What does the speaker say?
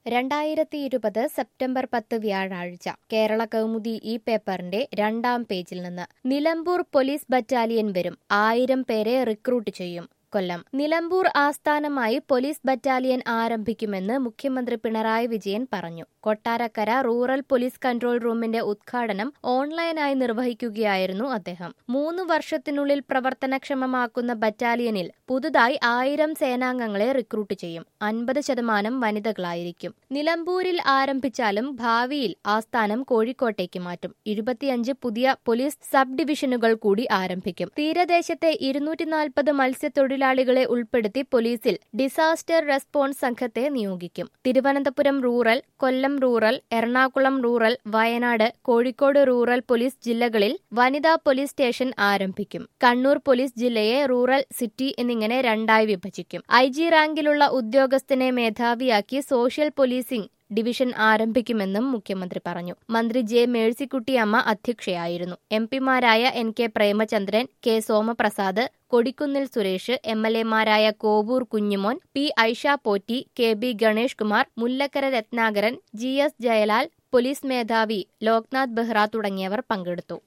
രണ്ടായിരത്തി ഇരുപത് സെപ്റ്റംബർ പത്ത് വ്യാഴാഴ്ച കേരള കൗമുദി ഈ പേപ്പറിന്റെ രണ്ടാം പേജിൽ നിന്ന് നിലമ്പൂർ പോലീസ് ബറ്റാലിയൻ വരും ആയിരം പേരെ റിക്രൂട്ട് ചെയ്യും കൊല്ലം നിലമ്പൂർ ആസ്ഥാനമായി പോലീസ് ബറ്റാലിയൻ ആരംഭിക്കുമെന്ന് മുഖ്യമന്ത്രി പിണറായി വിജയൻ പറഞ്ഞു കൊട്ടാരക്കര റൂറൽ പോലീസ് കൺട്രോൾ റൂമിന്റെ ഉദ്ഘാടനം ഓൺലൈനായി നിർവഹിക്കുകയായിരുന്നു അദ്ദേഹം മൂന്ന് വർഷത്തിനുള്ളിൽ പ്രവർത്തനക്ഷമമാക്കുന്ന ബറ്റാലിയനിൽ പുതുതായി ആയിരം സേനാംഗങ്ങളെ റിക്രൂട്ട് ചെയ്യും അൻപത് ശതമാനം വനിതകളായിരിക്കും നിലമ്പൂരിൽ ആരംഭിച്ചാലും ഭാവിയിൽ ആസ്ഥാനം കോഴിക്കോട്ടേക്ക് മാറ്റും ഇരുപത്തിയഞ്ച് പുതിയ പോലീസ് സബ് ഡിവിഷനുകൾ കൂടി ആരംഭിക്കും തീരദേശത്തെ ഇരുന്നൂറ്റി നാൽപ്പത് മത്സ്യത്തൊഴിലാളികളെ ഉൾപ്പെടുത്തി പോലീസിൽ ഡിസാസ്റ്റർ റെസ്പോൺസ് സംഘത്തെ നിയോഗിക്കും Thiruvananthapuram rural Kollam rural Ernakulam rural Wayanad Kozhikode rural police ജില്ലകളിൽ വനിതാ പോലീസ് സ്റ്റേഷൻ ആരംഭിക്കും കണ്ണൂർ പോലീസ് ജില്ലയെ റൂറൽ സിറ്റി എന്നിങ്ങനെ രണ്ടായി വിഭജിക്കും ഐ ജി റാങ്കിലുള്ള ഉദ്യോഗസ്ഥനെ മേധാവിയാക്കി സോഷ്യൽ പോലീസിംഗ് ഡിവിഷൻ ആരംഭിക്കുമെന്നും മുഖ്യമന്ത്രി പറഞ്ഞു മന്ത്രി ജെ മേഴ്സിക്കുട്ടിയമ്മ അധ്യക്ഷയായിരുന്നു എം പിമാരായ N K Premachandran K Somaprasad Kodikunnil Suresh M L എമാരായ Kovoor Kunjumon P Aisha Potti K B Ganesh Kumar Mullakkara Ratnakaran G S Jayalal police മേധാവി ലോക്നാഥ് ബെഹ്റ തുടങ്ങിയവർ പങ്കെടുത്തു